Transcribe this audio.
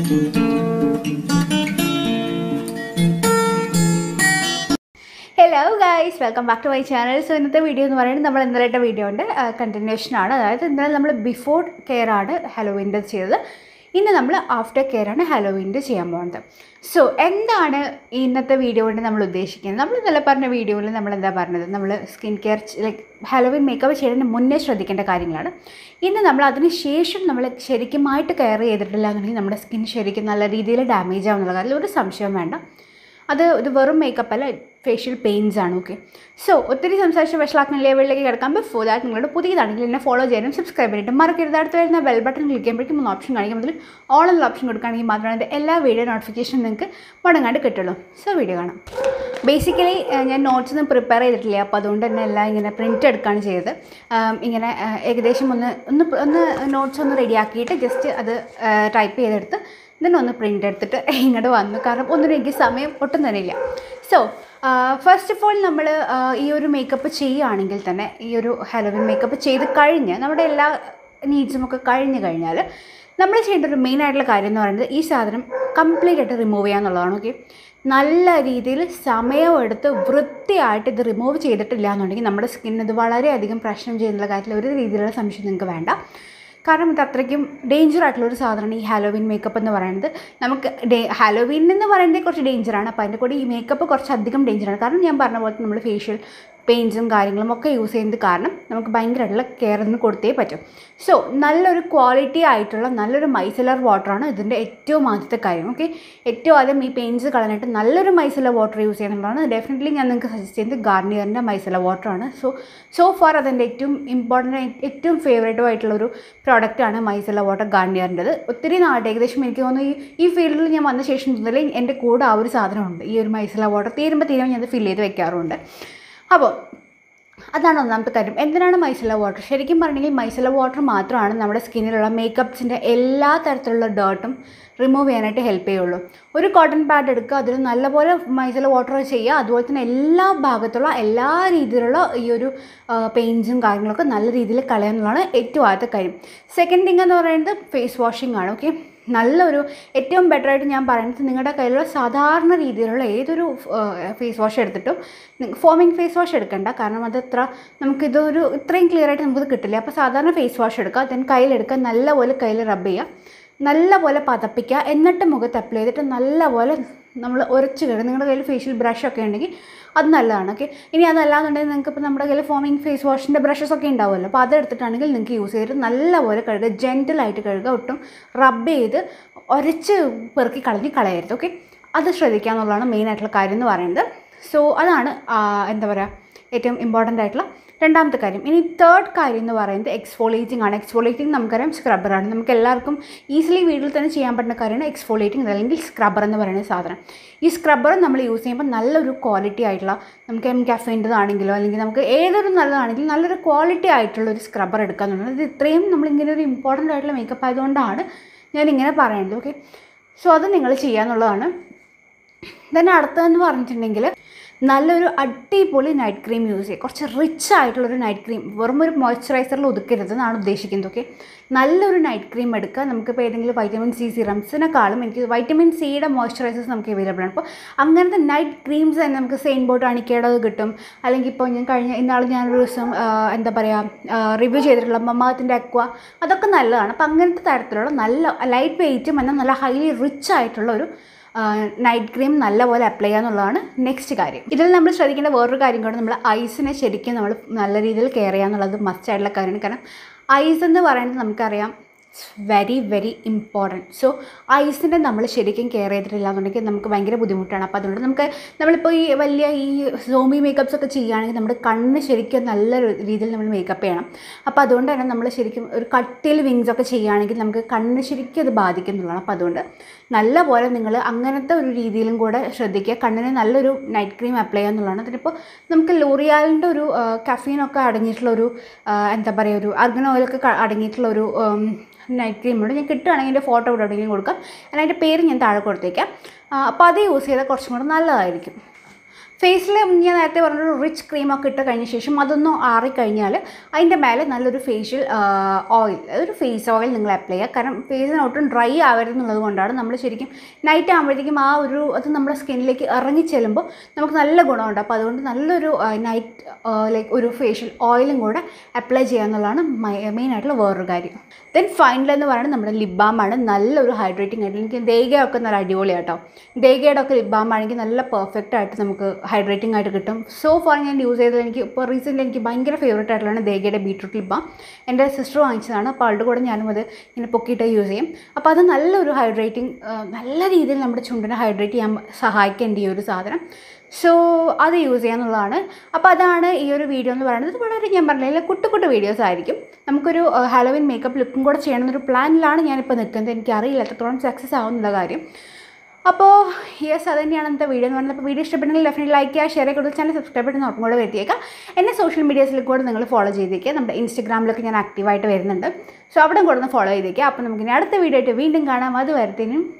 hello guys welcome back to my channel so ഇന്നത്തെ video എന്ന് പറയുന്നത് നമ്മൾ ഇന്നലത്തെ വീഡിയോ ഉണ്ട് കണ്ടിന്യൂഷൻ ആണ് അതായത് ഇന്നലെ നമ്മൾ ബിഫോർ കെയർ ആണ് ഹലോവിൻ്റെ ചെയ്തത് ഇന്ന് നമ്മൾ ആഫ്റ്റർ കെയർ ആണ് ഹലോവിൻ്റെ ചെയ്യാൻ പോകുന്നത് സോ എന്താണ് ഈ ഇന്നത്തെ വീഡിയോ കൊണ്ട് നമ്മൾ ഉദ്ദേശിക്കുന്നത് നമ്മൾ ഇന്നലെ പറഞ്ഞ വീഡിയോയിൽ നമ്മൾ എന്താ പറഞ്ഞത് നമ്മൾ skin care like Halloween makeup ചെയ്യുന്നതിന് മുന്നേ ശ്രദ്ധിക്കേണ്ട കാര്യങ്ങളാണ് ഇന്ന് നമ്മൾ അതിന് ശേഷം നമ്മൾ ശരിക്കുമായിട്ട് കെയർ ചെയ്തിട്ടില്ല എന്നുണ്ടെങ്കിൽ നമ്മുടെ സ്കിൻ ശരിക്കും നല്ല രീതിയിൽ ഡാമേജ് ആവുന്നുള്ള കാര്യത്തിൽ ഒരു സംശയവും വേണ്ട അത് ഇത് വെറും മേക്കപ്പ് അല്ല ഫേഷ്യൽ പെയിൻസ് ആണ് ഓക്കെ സോ ഒത്തിരി സംസാരിച്ച് വഷളാക്കുന്ന ലെവലിലേക്ക് കിടക്കാൻ ബിഫോർ ദാറ്റ് നിങ്ങളുടെ പുതിയതാണെങ്കിൽ എന്നെ ഫോളോ ചെയ്യാനും സബ്സ്ക്രൈബ് ചെയ്യാനും മറക്കരുത് അടുത്ത് വരുന്ന ബെൽ ബട്ടൺ ക്ലിക്ക് ചെയ്യുമ്പോഴേക്കും മൂന്ന് ഓപ്ഷൻ കാണിക്കും അതിൽ ഓൾ എന്നുള്ള ഓപ്ഷൻ കൊടുക്കുകയാണെങ്കിൽ മാത്രമാണ് എൻ്റെ എല്ലാ വീഡിയോ നോട്ടിഫിക്കേഷൻ നിങ്ങൾക്ക് മുടങ്ങാണ്ട് കിട്ടുള്ളൂ സോ വീഡിയോ കാണാം ബേസിക്കലി ഞാൻ നോട്ട്സ് ഒന്നും പ്രിപ്പയർ ചെയ്തിട്ടില്ല അപ്പോൾ അതുകൊണ്ട് തന്നെ എല്ലാം ഇങ്ങനെ പ്രിൻ്റ് എടുക്കുകയാണ് ചെയ്തത് ആം, ഇങ്ങനെ ആ, ഏകദേശം ഒന്ന് ഒന്ന് പ്ര- ഒന്ന് നോട്ട്സ് ഒന്ന് റെഡിയാക്കിയിട്ട് ജസ്റ്റ് അത് ടൈപ്പ് ചെയ്തെടുത്ത് then ഒന്ന് പ്രിൻ്റ് എടുത്തിട്ട് ഇങ്ങോട്ട് വന്നു കാരണം ഒന്നിനും എനിക്ക് സമയം ഒട്ടും തന്നെ ഇല്ല സോ ഫസ്റ്റ് ഓഫ് ഓൾ നമ്മൾ ഈ ഒരു മേക്കപ്പ് ചെയ്യുകയാണെങ്കിൽ തന്നെ ഈ ഒരു ഹലോവിൻ മേക്കപ്പ് ചെയ്ത് കഴിഞ്ഞ് നമ്മുടെ എല്ലാ നീഡ്സും ഒക്കെ കഴിഞ്ഞ് കഴിഞ്ഞാൽ നമ്മൾ ചെയ്യേണ്ട ഒരു മെയിൻ ആയിട്ടുള്ള കാര്യം എന്ന് പറയുന്നത് ഈ സാധനം കംപ്ലീറ്റ് ആയിട്ട് റിമൂവ് ചെയ്യുക എന്നുള്ളതാണ് ഓക്കെ നല്ല രീതിയിൽ സമയമെടുത്ത് വൃത്തിയായിട്ട് ഇത് റിമൂവ് ചെയ്തിട്ടില്ല എന്നുണ്ടെങ്കിൽ നമ്മുടെ സ്കിന്നിന് ഇത് വളരെയധികം പ്രശ്നം ചെയ്യുന്നുള്ള കാര്യത്തിൽ ഒരു രീതിയിലുള്ള സംശയം നിങ്ങൾക്ക് വേണ്ട കാരണം ഇത് അത്രയ്ക്കും ഡേഞ്ചർ ആയിട്ടുള്ള ഒരു സാധനമാണ് ഈ ഹാലോവിൻ മേക്കപ്പ് എന്ന് പറയുന്നത് നമുക്ക് ഡേ ഹാലോവിൻ എന്ന് പറയുന്നത് കുറച്ച് ഡേഞ്ചറാണ് അപ്പോൾ അതിൻ്റെ കൂടെ ഈ മേക്കപ്പ് കുറച്ച് അധികം ഡേഞ്ചറാണ് കാരണം ഞാൻ പറഞ്ഞ പോലെ നമ്മൾ ഫേഷ്യൽ പെയിൻസും കാര്യങ്ങളും ഒക്കെ യൂസ് ചെയ്യുന്നത് കാരണം നമുക്ക് ഭയങ്കരമായിട്ടുള്ള കെയർ ഒന്ന് കൊടുത്തേ പറ്റും സോ നല്ലൊരു ക്വാളിറ്റി ആയിട്ടുള്ള നല്ലൊരു മൈസലർ വാട്ടറാണ് ഇതിൻ്റെ ഏറ്റവും ആദ്യത്തെ കാര്യം ഓക്കെ ഏറ്റവും ആദ്യം ഈ പെയിൻസ് കളഞ്ഞിട്ട് നല്ലൊരു മൈസലർ വാട്ടർ യൂസ് ചെയ്യുന്നതാണ് ഡെഫിനറ്റ്ലി ഞാൻ നിങ്ങൾക്ക് സജസ്റ്റ് ചെയ്യുന്നത് ഗാർണിയറിൻ്റെ മൈസലർ വാട്ടറാണ് സോ സോ ഫാർ അതെൻ്റെ ഏറ്റവും ഇമ്പോർട്ടൻ്റ് ഏറ്റവും ഫേവറേറ്റും ആയിട്ടുള്ള ഒരു പ്രോഡക്റ്റാണ് മൈസലർ വാട്ടർ ഗാർണിയറിൻ്റെത് ഒത്തിരി നാട്ട് ഏകദേശം എനിക്ക് തോന്നുന്നു ഈ ഈ ഫീൽഡിൽ ഞാൻ വന്ന ശേഷം മുതൽ എൻ്റെ കൂടെ ആ ഒരു സാധനമുണ്ട് ഈ ഒരു മൈസലർ വാട്ടർ തീരുമ്പോൾ തീരുമ്പോൾ ഞാൻ ഫില്ല് ചെയ്ത് വെക്കാറുണ്ട് അപ്പോൾ അതാണ് ഒന്നാമത്തെ കാര്യം എന്തിനാണ് മൈസല വാട്ടർ ശരിക്കും പറഞ്ഞെങ്കിൽ മൈസല വാട്ടർ മാത്രമാണ് നമ്മുടെ സ്കിന്നിലുള്ള മേക്കപ്സിൻ്റെ എല്ലാ തരത്തിലുള്ള ഡേർട്ടും റിമൂവ് ചെയ്യാനായിട്ട് ഹെൽപ്പ് ചെയ്യുള്ളൂ ഒരു കോട്ടൺ പാഡ് എടുക്കുക അതിൽ നല്ലപോലെ മൈസല വാട്ടർ ചെയ്യുക അതുപോലെ തന്നെ എല്ലാ ഭാഗത്തുള്ള എല്ലാ രീതിയിലുള്ള ഈ ഒരു പെയിൻസും കാര്യങ്ങളൊക്കെ നല്ല രീതിയിൽ കളയാന്നുള്ളതാണ് ഏറ്റവും ആദ്യത്തെ കാര്യം സെക്കൻഡ് തിങ് എന്ന് പറയുന്നത് ഫേസ് വാഷിംഗ് ആണ് ഓക്കെ നല്ലൊരു ഏറ്റവും ബെറ്റർ ആയിട്ട് ഞാൻ പറയുന്നത് നിങ്ങളുടെ കയ്യിലുള്ള സാധാരണ രീതിയിലുള്ള ഏതൊരു ഫേസ് വാഷ് എടുത്തിട്ടും ഫോമിങ് ഫേസ് വാഷ് എടുക്കണ്ട കാരണം അത് അത്ര നമുക്കിതൊരു ഇത്രയും ക്ലിയർ ആയിട്ട് നമുക്കത് കിട്ടില്ല അപ്പോൾ സാധാരണ ഫേസ് വാഷ് എടുക്കുക ദെൻ കയ്യിലെടുക്കുക നല്ലപോലെ കയ്യിൽ റബ്ബ് ചെയ്യുക നല്ലപോലെ പതപ്പിക്കുക എന്നിട്ട് മുഖത്ത് അപ്ലൈ ചെയ്തിട്ട് നല്ലപോലെ നമ്മൾ ഉരച്ച് കയറും നിങ്ങളുടെ കയ്യിൽ ഫേഷ്യൽ ബ്രഷ് ഒക്കെ ഉണ്ടെങ്കിൽ അത് നല്ലതാണ് ഓക്കെ ഇനി അതല്ലാന്നുണ്ടെങ്കിൽ നിങ്ങൾക്ക് ഇപ്പോൾ നമ്മുടെ കയ്യിൽ ഫോമിങ് ഫേസ് വാഷിൻ്റെ ബ്രഷസ് ഒക്കെ ഉണ്ടാവുമല്ലോ അപ്പോൾ അതെടുത്തിട്ടാണെങ്കിൽ നിങ്ങൾക്ക് യൂസ് ചെയ്തിട്ട് നല്ലപോലെ കഴുകുക ജെൻറ്റലായിട്ട് കഴുകുക ഒട്ടും റബ്ബ് ചെയ്ത് ഉരച്ച് പെറുക്കി കളഞ്ഞ് കളയരുത് ഓക്കെ അത് ശ്രദ്ധിക്കുക എന്നുള്ളതാണ് മെയിൻ ആയിട്ടുള്ള കാര്യം എന്ന് പറയുന്നത് സോ അതാണ് ആ, എന്താ പറയുക ഏറ്റവും ഇമ്പോർട്ടൻ്റ് ആയിട്ടുള്ള രണ്ടാമത്തെ കാര്യം ഇനി തേർഡ് കാര്യം എന്ന് പറയുന്നത് എക്സ്ഫോളിയേറ്റിംഗ് ആണ് എക്സ്ഫോളിയേറ്റിംഗ് നമുക്കറിയാം സ്ക്രബ്ബറാണ് നമുക്ക് എല്ലാവർക്കും ഈസിലി വീട്ടിൽ തന്നെ ചെയ്യാൻ പറ്റുന്ന കാര്യമാണ് എക്സ്ഫോളിയേറ്റിംഗ് അല്ലെങ്കിൽ സ്ക്രബ്ബർ എന്ന് പറയുന്ന സാധനം ഈ സ്ക്രബ്ബർ നമ്മൾ യൂസ് ചെയ്യുമ്പോൾ നല്ലൊരു ക്വാളിറ്റി ആയിട്ടുള്ള നമുക്ക് എം കഫേൻ്റെതാണെങ്കിലോ അല്ലെങ്കിൽ നമുക്ക് ഏതൊരു നല്ലതാണെങ്കിലും നല്ലൊരു ക്വാളിറ്റി ആയിട്ടുള്ള ഒരു സ്ക്രബ്ബർ എടുക്കുക എന്നുള്ളത് ഇത് ഇത്രയും നമ്മളിങ്ങനെ ഒരു ഇമ്പോർട്ടൻ്റ് ആയിട്ടുള്ള മേക്കപ്പ് ആയതുകൊണ്ടാണ് ഞാനിങ്ങനെ പറയുന്നത് ഓക്കെ സോ അത് നിങ്ങൾ ചെയ്യാന്നുള്ളതാണ് ദെൻ അടുത്തതെന്ന് പറഞ്ഞിട്ടുണ്ടെങ്കിൽ നല്ലൊരു അടിപൊളി നൈറ്റ് ക്രീം യൂസ് ചെയ്യുക കുറച്ച് റിച്ച് ആയിട്ടുള്ളൊരു നൈറ്റ് ക്രീം വെറും ഒരു മോയ്സ്ചറൈസറിൽ ഒതുക്കരുത് എന്നാണ് ഉദ്ദേശിക്കുന്നത് ഓക്കെ നല്ലൊരു നൈറ്റ് ക്രീം എടുക്കുക നമുക്കിപ്പോൾ ഏതെങ്കിലും വൈറ്റമിൻ സി സിറംസിനെക്കാളും എനിക്ക് വൈറ്റമിൻ സിയുടെ മോയ്സ്ചറൈസേഴ്സ് നമുക്ക് അവൈലബിൾ ആണ് അപ്പോൾ അങ്ങനത്തെ നൈറ്റ് ക്രീംസ് തന്നെ നമുക്ക് സെയിൻ ബോട്ട് അണിക്കേണ്ടത് കിട്ടും അല്ലെങ്കിൽ ഇപ്പോൾ ഞാൻ കഴിഞ്ഞ ഇന്നാൾ ഞാനൊരു ദിവസം ആ, എന്താ പറയുക റിവ്യൂ ചെയ്തിട്ടുള്ള മമാത്തിൻ്റെ അക്വ അതൊക്കെ നല്ലതാണ് അപ്പോൾ അങ്ങനത്തെ തരത്തിലുള്ള നല്ല ലൈറ്റ് വെയിറ്റും എന്നാൽ നല്ല ഹൈലി റിച്ച് ആയിട്ടുള്ള ഒരു നൈറ്റ് ക്രീം നല്ലപോലെ അപ്ലൈ ചെയ്യുക എന്നുള്ളതാണ് നെക്സ്റ്റ് കാര്യം ഇതിൽ നമ്മൾ ശ്രദ്ധിക്കേണ്ട വേറൊരു കാര്യം കൂടെ നമ്മൾ ഐസിനെ ശരിക്കും നമ്മൾ നല്ല രീതിയിൽ കെയർ ചെയ്യുക എന്നുള്ളത് മസ്റ്റ് ആയിട്ടുള്ള കാര്യമാണ് കാരണം ഐസ് എന്ന് പറയുന്നത് നമുക്കറിയാം വെരി വെരി ഇമ്പോർട്ടൻറ്റ് സോ ഐസിൻ്റെ നമ്മൾ ശരിക്കും കെയർ ചെയ്തിട്ടില്ല എന്നുണ്ടെങ്കിൽ നമുക്ക് ഭയങ്കര ബുദ്ധിമുട്ടാണ് അപ്പോൾ അതുകൊണ്ട് നമുക്ക് നമ്മളിപ്പോൾ ഈ വലിയ ഈ സോമി മേക്കപ്സ് ഒക്കെ ചെയ്യുകയാണെങ്കിൽ നമ്മുടെ കണ്ണ് ശരിക്കും നല്ല രീതിയിൽ നമ്മൾ മേക്കപ്പ് ചെയ്യണം അപ്പോൾ അതുകൊണ്ട് തന്നെ നമ്മൾ ശരിക്കും ഒരു കട്ടിൽ വിങ്സ് ഒക്കെ ചെയ്യുകയാണെങ്കിൽ നമുക്ക് കണ്ണ് ശരിക്കും അത് ബാധിക്കുന്നുള്ളതാണ് അപ്പോൾ അതുകൊണ്ട് നല്ലപോലെ നിങ്ങൾ അങ്ങനത്തെ ഒരു രീതിയിലും കൂടെ ശ്രദ്ധിക്കുക കണ്ണിന് നല്ലൊരു നൈറ്റ് ക്രീം അപ്ലൈ ചെയ്യുക എന്നുള്ളതാണ് അതിനിപ്പോൾ നമുക്ക് ലോറിയാലിൻ്റെ ഒരു കഫീനൊക്കെ അടങ്ങിയിട്ടുള്ള ഒരു ആ, എന്താ പറയുക ഒരു അർഗൻ ഓയിലൊക്കെ ക- അടങ്ങിയിട്ടുള്ള ഒരു നൈറ്റ് ക്രീമുണ്ട് ഞാൻ കിട്ടുകയാണെങ്കിൽ എൻ്റെ ഫോട്ടോ ഇവിടെ എവിടെയെങ്കിലും കൊടുക്കാം and അതിൻ്റെ പേര് ഞാൻ താഴെ കൊടുത്തേക്കാം ആ, അപ്പോൾ അത് യൂസ് ചെയ്താൽ കുറച്ചും കൂടെ നല്ലതായിരിക്കും ഫേസിൽ ഞാൻ നേരത്തെ പറഞ്ഞൊരു റിച്ച് ക്രീമൊക്കെ ഇട്ട് കഴിഞ്ഞ ശേഷം അതൊന്നും ആറിക്കഴിഞ്ഞാൽ അതിൻ്റെ മേലെ നല്ലൊരു ഫേഷ്യൽ ഓയിൽ ഒരു ഫേസ് ഓയിൽ നിങ്ങൾ അപ്ലൈ ചെയ്യുക കാരണം ഫേസിന് ഒട്ടും ഡ്രൈ ആവരുത് എന്നുള്ളത് കൊണ്ടാണ് നമ്മൾ ശരിക്കും നൈറ്റ് ആകുമ്പോഴത്തേക്കും ആ ഒരു അത് നമ്മുടെ സ്കിന്നിലേക്ക് ഇറങ്ങി ചെല്ലുമ്പോൾ നമുക്ക് നല്ല ഗുണമുണ്ട് അപ്പോൾ അതുകൊണ്ട് നല്ലൊരു നൈറ്റ് ലൈക്ക് ഒരു ഫേഷ്യൽ ഓയിലും കൂടെ അപ്ലൈ ചെയ്യുക എന്നുള്ളതാണ് മെയിൻ ആയിട്ടുള്ള വേറൊരു കാര്യം ദെൻ ഫൈനൽ എന്ന് പറയുന്നത് നമ്മുടെ ലിപ് ബാമാണ് നല്ലൊരു ഹൈഡ്രേറ്റിംഗ് ആയിട്ട് എനിക്ക് ദേഗയൊക്കെ നല്ല അടിപൊളിയാണ് കേട്ടോ ദേഗയുടെ ഒക്കെ ലിപ് ബാം ആണെങ്കിൽ നല്ല പെർഫെക്റ്റ് ആയിട്ട് നമുക്ക് ഹൈഡ്രേറ്റിംഗ് ആയിട്ട് കിട്ടും സോ ഫാർ ഞാൻ യൂസ് ചെയ്തത് എനിക്ക് ഇപ്പോൾ റീസെൻ്റ് എനിക്ക് ഭയങ്കര ഫേവറേറ്റ് ആയിട്ടുള്ളതാണ് ദേഗയുടെ ബീട്രൂട്ട് ലിപ് ബാം എൻ്റെ സിസ്റ്റർ വാങ്ങിച്ചതാണ് അപ്പോൾ അവളുടെ കൂടെ ഞാനും അത് ഇങ്ങനെ പൊക്കിയിട്ട് യൂസ് ചെയ്യും അപ്പോൾ അത് നല്ലൊരു ഹൈഡ്രേറ്റിംഗ് നല്ല രീതിയിൽ നമ്മുടെ ചുണ്ടിനെ ഹൈഡ്രേറ്റ് ചെയ്യാൻ സഹായിക്കേണ്ട ഈ ഒരു സാധനം സോ അത് യൂസ് ചെയ്യാന്നുള്ളതാണ് അപ്പോൾ അതാണ് ഈ ഒരു വീഡിയോ എന്ന് പറയുന്നത് ഇത് വളരെ ഞാൻ പറഞ്ഞില്ല കുട്ടി കുട്ടി വീഡിയോസ് ആയിരിക്കും നമുക്കൊരു ഹാലോവിൻ മേക്കപ്പ് ലുക്കും കൂടെ ചെയ്യണമെന്നൊരു പ്ലാനിലാണ് ഞാനിപ്പോൾ നിൽക്കുന്നത് എനിക്കറിയില്ല എത്രത്തോളം സക്സസ് ആവുന്നുള്ള കാര്യം അപ്പോൾ യെസ് അത് തന്നെയാണ് ഇന്നത്തെ വീഡിയോ എന്ന് പറയുന്നത് അപ്പോൾ വീഡിയോ ഇഷ്ടപ്പെട്ടെങ്കിൽ ഡെഫിനറ്റ് ലൈക്ക് ചെയ്യുക ഷെയർ ചെയ്യുക ചാനൽ സബ്സ്ക്രൈബ് ചെയ്ത് നോക്കും കൂടെ വരുത്തിയേക്കാം എന്നെ സോഷ്യൽ മീഡിയാസിൽ കൂടെ നിങ്ങൾ ഫോളോ ചെയ്തേക്കുക നമ്മുടെ ഇൻസ്റ്റഗ്രാമിലൊക്കെ ഞാൻ ആക്റ്റീവായിട്ട് വരുന്നുണ്ട് സോ അവിടെ കൂടെ ഒന്ന് ഫോളോ ചെയ്തേക്കുക അപ്പോൾ നമുക്കിനി അടുത്ത വീഡിയോ ആയിട്ട് വീണ്ടും കാണാം അത് വരത്തേനും